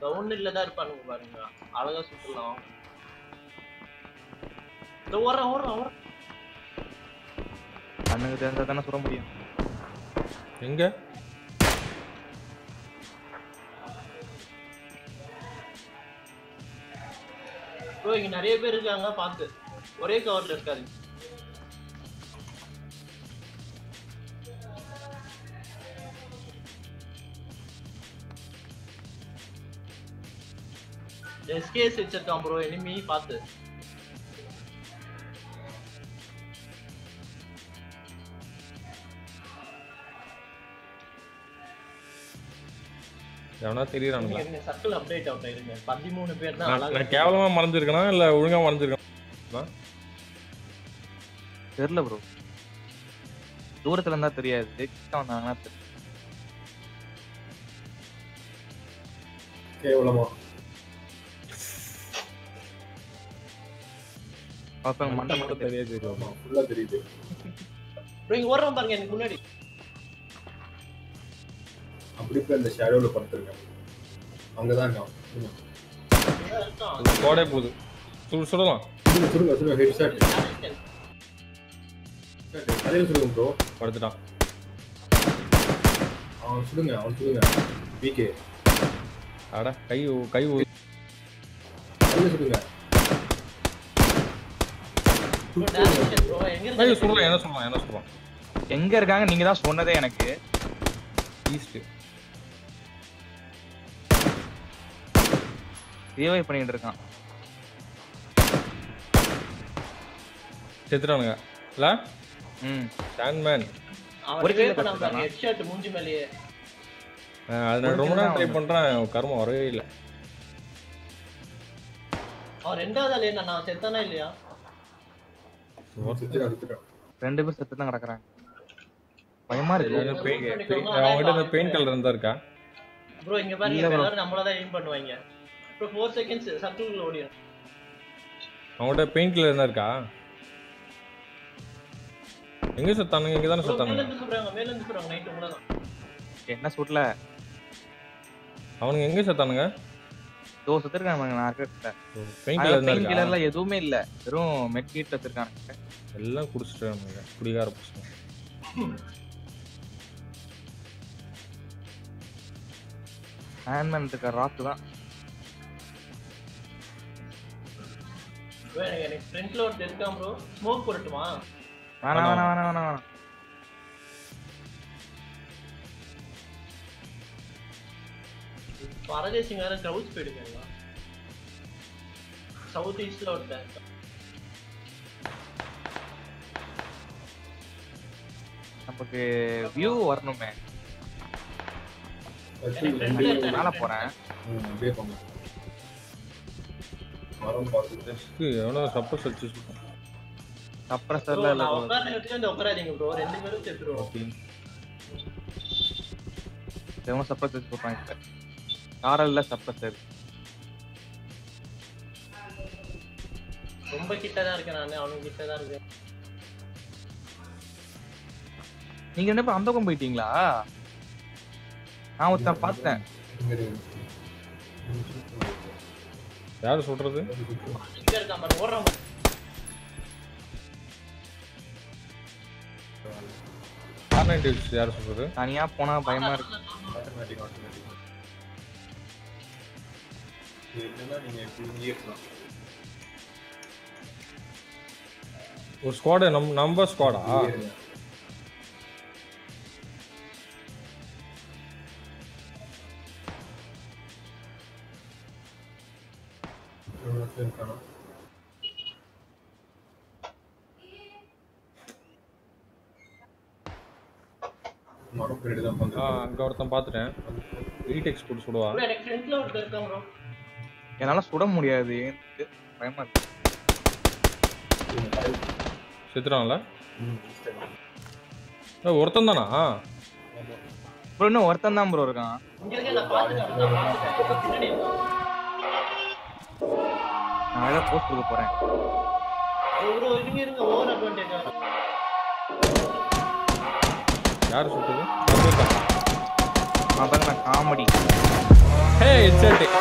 கவுண்டர்ல தான் இருப்பானுங்க பாருங்க அழகா சுத்தலாம் இந்த ஓடுறான் ஓடுறான் ஓடுறான் கண்ணுக்கு தெரிஞ்சா தானே சுட முடியும் எங்க ப்ரோ இங்க நிறைய பேர் இருக்காங்க பாத்து ஒரே கவர்ல இருக்காரு எஸ்கேஸ் வச்சிருக்கான் ப்ரோ எனிமி பாத்து எவனா தெரியறானுங்களா இருங்க சர்க்கிள் அப்டேட் அவுட் ஆயிருங்க பதிமூணு பேர் தான் நான் அழகா நான் கேவலமா மறைஞ்சிருக்கனா இல்ல ஒழுங்கா மறைஞ்சிருக்கேன் தெரியல ப்ரோ தூரத்துல இருந்தா தெரியாது கிட்ட வந்தாங்கன்னா தெரியும் கேவலமா பசங்க மண்டை மட்டும் மட்டும் தெரியாது தெரியும் ஆமா ஃபுல்லா தெரியுது ப்ரோ இங்க ஓடுறான் பாருங்க எனக்கு முன்னாடி அப்படி போய் அந்த ஷேடோல படுத்திருக்கேன் அங்கதான் இருக்கான் சுடுங்க. இங்க இருக்கான் கோடே போகுது சுடு சுடலாம் சுடுங்க சுடுங்க சுடுங்க ஹெட் ஷாட் அதையும் சுடுங்க ப்ரோ படுத்துட்டான் அவன் சுடுங்க அவன் சுடுங்க பிகே அட கை ஊ- கை ஊ- அதையும் சுடுங்க ப்ரோ டேரக்ஷன் ப்ரோ எங்க கை இருக்கு சொல்றேன் என்ன சொல்றான் என்ன சொல்றான் எங்க இருக்காங்க நீங்க தான் சொன்னதே எனக்கு ஈஸ்ட் ரிவை பண்ணிட்டு இருக்கான் செத்துட்டானுங்க இல்ல ம் சாண்ட்மேன் அவன் ஒரு ரிவே கிலோ பண்ணாம கத்துறானா? ஹெட் ஷாட் மூஞ்சி மேலேயே அது நான் ஒரு ரொம்ப kill நேரம் தான் ட்ரை அவனுக்கு. பண்றேன் கர்மம் வரவே இல்லை அவன் ரெண்டாவது ஆள் என்ன நான் செத்தானா இல்லையா சுத்திட்டான் சுத்திட்டான் ரெண்டு பேர் செத்து தான் கிடக்குறாங்க பயமா இருக்கு சரி. பெயின் பண்ணிக்கோங்க. அவங்ககிட்ட இந்த பெயின் கலர் இருந்தா இருக்கா ப்ரோ இங்க பாருங்க இல்ல இப்ப bro. எல்லாரும் நம்மள தான் எய்ம் பண்ணுவாங்க ப்ரோ 4 செகண்ட்ஸ் சர்க்கிள்ல ஓடிடும் அவங்ககிட்ட பெயின் கலர் இருந்தா இருக்கா எங்க சுத்தானுங்க இங்க தானே ப்ரோ மேல சுத்தானுங்க இருந்து சொல்றாங்க மேல இருந்து சொல்றாங்க நைட் உங்கள தான் என்ன சுட்ல அவனுங்க எங்க சுத்தானுங்க தோ சுத்திருக்காங்க நான் இருக்கிற பெயின் கலர் இருந்தா பெயின் இருக்கா கில்லர்ல எதுவுமே இல்ல வெறும் மெட்கீட் வச்சிருக்காங்க எல்லாம் குடிச்சிட்டு குடிகார பசங்க ஹேண்ட்மேன் இருக்க ராக்கு தான் ப்ரோ எனக்கு எனக்கு ஃப்ரண்ட்ல ஒருத்தர் இருக்கான் ப்ரோ ஸ்மோக் போடட்டுமா வேணாம் வேணாம் வேணாம் வேணாம் வேணாம் பரதேசிங்க வேற க்ரௌஸ் போயிடுங்க சவுத் ஈஸ்ட்ல ஒருத்தன் இருக்கான். நமக்கு வியூ வரணுமே சர்க்கிள் ரெண்டு மேல போறேன் ம், அப்படியே போங்க மரம் பார்த்து டெஸ்க்கு எவனோ சப்போஸ் வச்சு சுட்டான் Bro, சப்ரஸர்ல இல்ல நான் உட்கார்ற இடத்துல வந்து உட்காராதீங்க ப்ரோ ரெண்டு பேரும் செத்துருவோம் ஓகே எவன் சப்ரஸ் வச்சு போட்டாங்க காரல்ல சப்ரஸர் ரொம்ப கிட்ட தான் இருக்கேன் நானு அவனுக்கு கிட்ட தான் இருக்கேன் நீங்க ரெண்டு பேரும் அந்த பக்கம் போயிட்டீங்களா நான் ஒருத்தன் பார்த்தேன் இங்க இருக்கு. யாரு சொல்றது இங்க இருக்கான் பாரு ஓடுறான் பாரு. ஆர் நைன்டி யாரு சொல்றது தனியா போனா பயமா இருக்கு Automatic, automatic. இது என்னன்னா நீங்க இப்படி இங்கேயே இருக்கலாம் ஒரு ஸ்குவாடு நம் நம்ம ஸ்குவாடா இங்கேயே இருங்க. எவ்வளவு பேர் இருக்கானா? மரம் பின்னாடி தான் ஆ, உட்காந்துருக்கான். அங்க ஒருத்தன் பாத்துட்டேன் ரீடெக்ஸ் போட்டு சுடுவா bro, எனக்கு ஃப்ரண்ட்ல ஒருத்தர் இருக்கான் ப்ரோ என்னால சுட முடியாது ஏன்னு பயமா இருக்கு செத்துறான்ல ம், Instagram. ஏய், ஒருத்தன் தானா ஆமா. ப்ரோ இன்னும் ஒருத்தன் தான் ப்ரோ இருக்கான் இங்க இருக்க நான் பாத்துட்டேன் நான் பாத்துட்டேன் பின்னாடி இருக்கான். நான் வேற போஸ்ட் கொடுக்க போறேன் bro, bro, இருங்க இருங்க ஓவர் அட்வான்டேஜ் யாரு சுட்டது அமிர்தா. அதான் நான் காமெடி ஹே இட்ஸ்